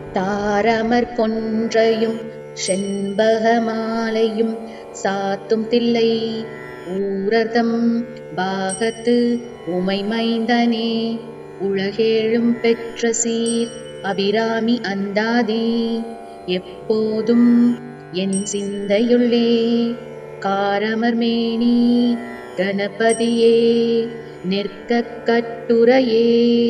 தாரமர் கொன்றையும் செண்பக மாலையும் சாத்தும் தில்லை ஊரதம் பாகத்து உமை மைந்தனே உலகேழும் பெற்ற சீர் அபிராமி அந்தாதி எப்போதும் என் சிந்தையுள்ளே காரமர் மேனி கணபதியே நிற்கக் கட்டுரையே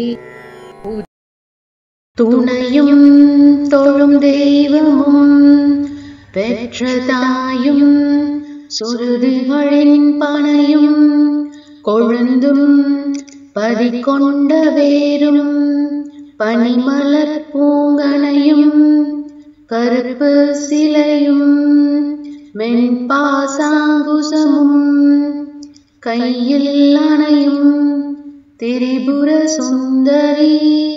துணையும் தொழும் தெய்வமும் பெற்றதாயும் சுருதிகளின் பனையும் கொழுந்தும் பதிகொண்ட வேரும் பனிமலர் பூங்கனையும் கருப்பு சிலையும் மென்பாசாங்குசமும் கையில் அணையும் திரிபுர சுந்தரி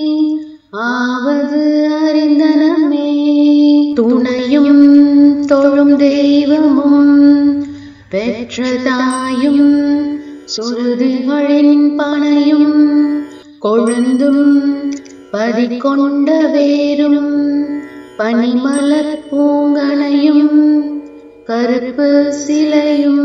ஆவது அறிந்தனமே துணையும் தொழும் தெய்வமும் பெற்றதாயும் சுருதிகளின் பனையும் கொழுந்தும் பதிகொண்ட வேரும் பனிமலர் பூங்கனையும் கருப்பு சிலையும்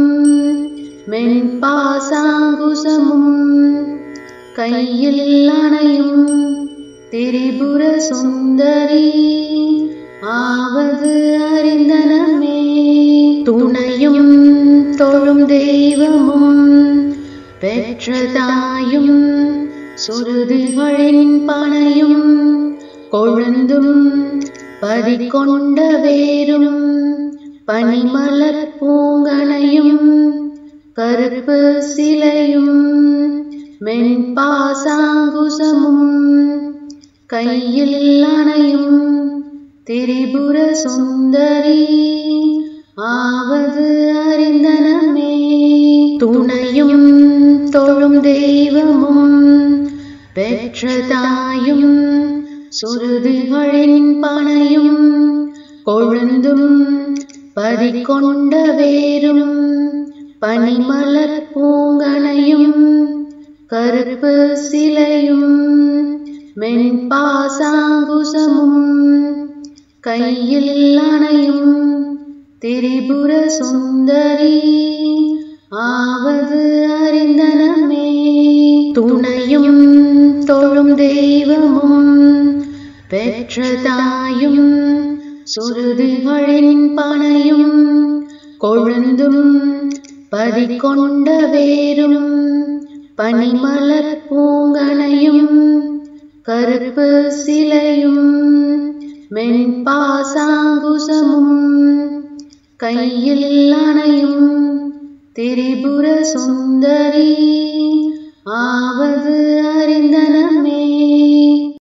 மென்பாசாங்குசமும் கையில் அணையும் திரிபுர சுந்தரி ஆவது அறிந்தனமே துணையும் தொழும் தெய்வமும் பெற்றதாயும் சுருதிகளின் பனையும் கொழுந்தும் பதிகொண்ட வேரும் பனிமலர் பூங்கனையும் கருப்பு சிலையும் மென்பாசாங்குசமும் கையில் அணையும் திரிபுர சுந்தரி ஆவது அறிந்தனமே துணையும் தொழும் தெய்வமும் பெற்றதாயும் சுருதிகளின் பனையும் கொழுந்தும் பதிகொண்ட வேரும் பனிமலர் பூங்கனையும் கருப்பு சிலையும் மென்பாசாங்குசமும் கையில் அணையும் திரிபுர சுந்தரி ஆவது அறிந்தனமே துணையும் தொழும் தெய்வமும் பெற்றதாயும் சுருதிகளின் பனையும் கொழுந்தும் பதிகொண்ட வேரும் பனிமலர் பூங்கனையும் கருப்பு சிலையும் மென்பாசாங்குசமும் கையில் அணையும் திரிபுர சுந்தரி ஆவது அறிந்தனமே